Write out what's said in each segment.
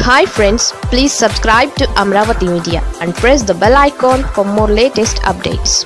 hi friends please subscribe to Amaravati media and press the bell icon for more latest updates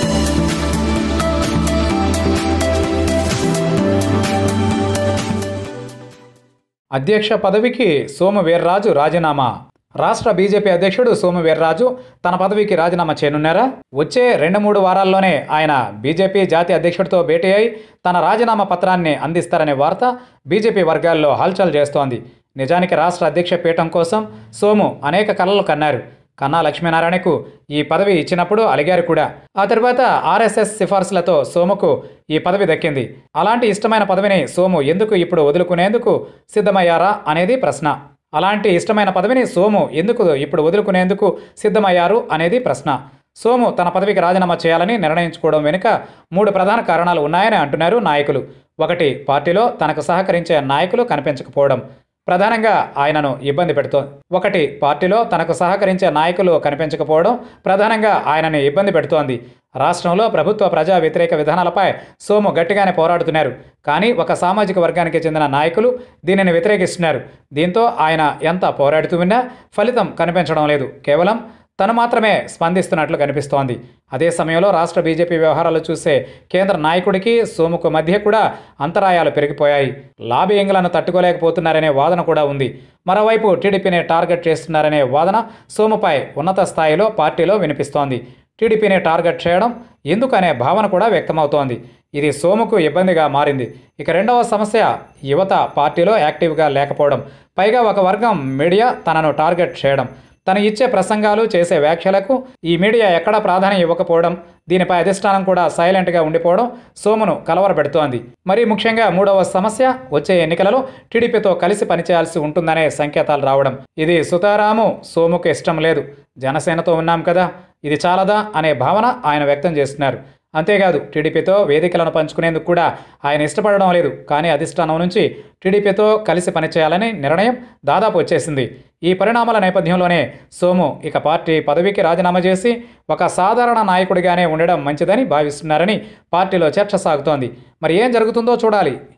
అధ్యక్ష పదవికి సోము వీర్రాజు రాజీనామా రాష్ట్ర BJP అధ్యక్షుడు సోము వీర్రాజు తన పదవికి రాజీనామా చేయనున్నారా వచ్చే రెండు మూడు వారాల్లోనే ఆయన బీజేపీ జాతీయ అధ్యక్షుడితో భేటీ అయి తన రాజీనామా పత్రాన్ని అందిస్తారనే వార్త బీజేపీ వర్గాల్లో హల్చల్ చేస్తోంది నిజానికి రాష్ట్ర అధ్యక్ష పీఠం కోసం సోము అనేక కలలు కన్నారు కన్నా లక్ష్మీనారాయణకు ఈ పదవి ఇచ్చినప్పుడు అలిగారు కూడా ఆ తర్వాత ఆర్ఎస్ఎస్ సిఫార్సులతో సోముకు ఈ పదవి దక్కింది అలాంటి ఇష్టమైన పదవిని సోము ఎందుకు ఇప్పుడు వదులుకునేందుకు సిద్ధమయ్యారా అనేది ప్రశ్న అలాంటి ఇష్టమైన పదవిని సోము ఎందుకు ఇప్పుడు వదులుకునేందుకు సిద్ధమయ్యారు అనేది ప్రశ్న సోము తన పదవికి రాజీనామా చేయాలని నిర్ణయించుకోవడం వెనుక మూడు ప్రధాన కారణాలు ఉన్నాయని అంటున్నారు నాయకులు ఒకటి పార్టీలో తనకు సహకరించే నాయకులు కనిపించకపోవడం ప్రధానంగా ఆయనను ఇబ్బంది పెడుతోంది ఒకటి పార్టీలో తనకు సహకరించే నాయకులు కనిపించకపోవడం ప్రధానంగా ఆయనని ఇబ్బంది పెడుతోంది రాష్ట్రంలో ప్రభుత్వ ప్రజా వ్యతిరేక విధానాలపై సోము గట్టిగానే పోరాడుతున్నారు కానీ ఒక సామాజిక వర్గానికి చెందిన నాయకులు దీనిని వ్యతిరేకిస్తున్నారు దీంతో ఆయన ఎంత పోరాడుతూ ఉన్నా ఫలితం కనిపించడం లేదు కేవలం తను మాత్రమే స్పందిస్తున్నట్లు కనిపిస్తోంది అదే సమయంలో రాష్ట్ర బీజేపీ వ్యవహారాలు చూసే కేంద్ర నాయకుడికి సోముకు మధ్య కూడా అంతరాయాలు పెరిగిపోయాయి లాబియింగ్లను తట్టుకోలేకపోతున్నారనే వాదన కూడా ఉంది మరోవైపు టీడీపీని టార్గెట్ చేస్తున్నారనే వాదన సోముపై ఉన్నత స్థాయిలో పార్టీలో వినిపిస్తోంది టీడీపీని టార్గెట్ చేయడం ఎందుకనే భావన కూడా వ్యక్తమవుతోంది ఇది సోముకు ఇబ్బందిగా మారింది ఇక రెండవ సమస్య యువత పార్టీలో యాక్టివ్గా లేకపోవడం పైగా ఒక వర్గం మీడియా తనను టార్గెట్ చేయడం తను ఇచ్చే ప్రసంగాలు చేసే వ్యాఖ్యలకు ఈ మీడియా ఎక్కడా ప్రాధాన్యం ఇవ్వకపోవడం దీనిపై అధిష్టానం కూడా సైలెంట్గా ఉండిపోవడం సోమును కలవరపెడుతోంది మరి ముఖ్యంగా మూడవ సమస్య వచ్చే ఎన్నికలలో టీడీపీతో కలిసి పనిచేయాల్సి ఉంటుందనే సంకేతాలు రావడం ఇది సుతారాము సోముకు ఇష్టం లేదు జనసేనతో ఉన్నాం కదా ఇది చాలదా అనే భావన ఆయన వ్యక్తం చేస్తున్నారు అంతేకాదు టీడీపీతో వేదికలను పంచుకునేందుకు కూడా ఆయన ఇష్టపడడం లేదు కానీ అధిష్టానం నుంచి టీడీపీతో కలిసి పనిచేయాలని నిర్ణయం దాదాపు వచ్చేసింది ఈ పరిణామాల నేపథ్యంలోనే సోము ఇక పార్టీ పదవికి రాజీనామా చేసి ఒక సాధారణ నాయకుడిగానే ఉండడం మంచిదని భావిస్తున్నారని పార్టీలో చర్చ సాగుతోంది మరి ఏం జరుగుతుందో చూడాలి